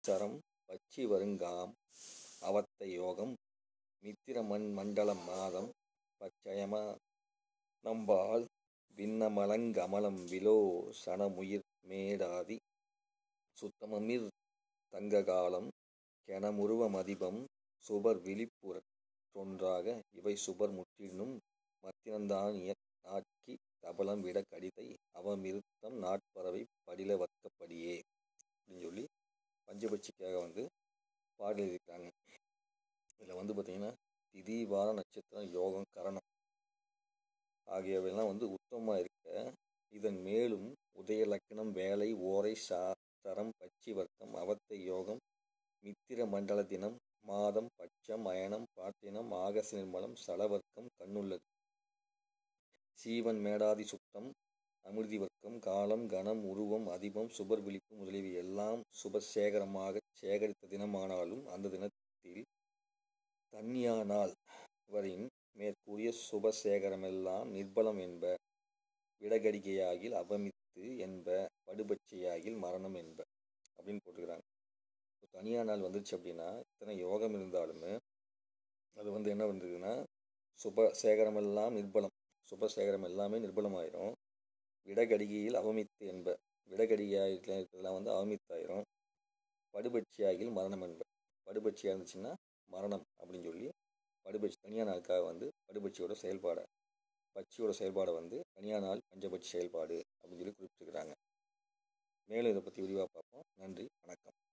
சரம் பச்சி வருங்காம் அவத்த யோகம் மித்திர மண் மண்டலம் மாதம் பச்சயமா நம்பால் விண்ணமலங்கமலம் விலோ சனமுயிர் மேடாதி சுத்தமமிர் தங்ககாலம் கெனமுருவ மதிபம் சுபர் விழிப்புறச் சொன்றாக இவை சுபர் முற்றினும் மத்தினந்தான் நாட்கி தபலம் விட கடிதை அவமிருத்தம் நாட்பறவை படில வர்க்கப்படியே அப்படின்னு சொல்லி பஞ்சபட்சிக்காக வந்து பாடல் எழுதியிருக்காங்க இதில் வந்து பார்த்திங்கன்னா திதி வார நட்சத்திரம் யோகம் கரணம் ஆகியவையெல்லாம் வந்து உத்தமமாக இருக்க இதன் மேலும் உதய லக்னம் வேலை ஓரை சாஸ்திரம் பச்சி வர்க்கம் அவத்தை யோகம் மித்திர மண்டல தினம் மாதம் பட்சம் அயனம் பாட்டினம் ஆகச நிர்மலம் சலவர்க்கம் கண்ணுள்ளது சீவன் மேடாதி சுத்தம் அமிர்தி வர்க்கம் காலம் கணம் உருவம் அதிபம் சுபர் விழிப்பு முதலியவை எல்லாம் சுபசேகரமாக சேகரித்த தினமானாலும் அந்த தினத்தில் தன்யானால் வரின் மேற்கூறிய சுபசேகரமெல்லாம் நிர்பலம் என்ப விடகடிகையாகில் அவமித்து என்ப படுபட்சையாகில் மரணம் என்ப அப்படின்னு போட்டுக்கிறாங்க இப்போ தனியாக நாள் வந்துருச்சு அப்படின்னா இத்தனை யோகம் இருந்தாலுமே அது வந்து என்ன வந்ததுன்னா சுப சேகரமெல்லாம் நிர்பலம் சுபசேகரம் எல்லாமே நிர்பலமாயிரும் விடகடிகையில் அவமித்து என்ப விடகடிகையாக இருக்கிறதெல்லாம் வந்து அவமித்தாயிரும் படுபட்சியாகில் மரணம் என்ப படுபட்சியாக இருந்துச்சுன்னா மரணம் அப்படின்னு சொல்லி படுபட்சி தனியாக நாளுக்காக வந்து படுபட்சியோட செயல்பாடை பட்சியோட செயல்பாடை வந்து தனியாக நாள் பஞ்சபட்சி செயல்பாடு அப்படின்னு சொல்லி குறிப்பிட்டிருக்கிறாங்க மேலும் இதை பற்றி விரிவாக பார்ப்போம் நன்றி வணக்கம்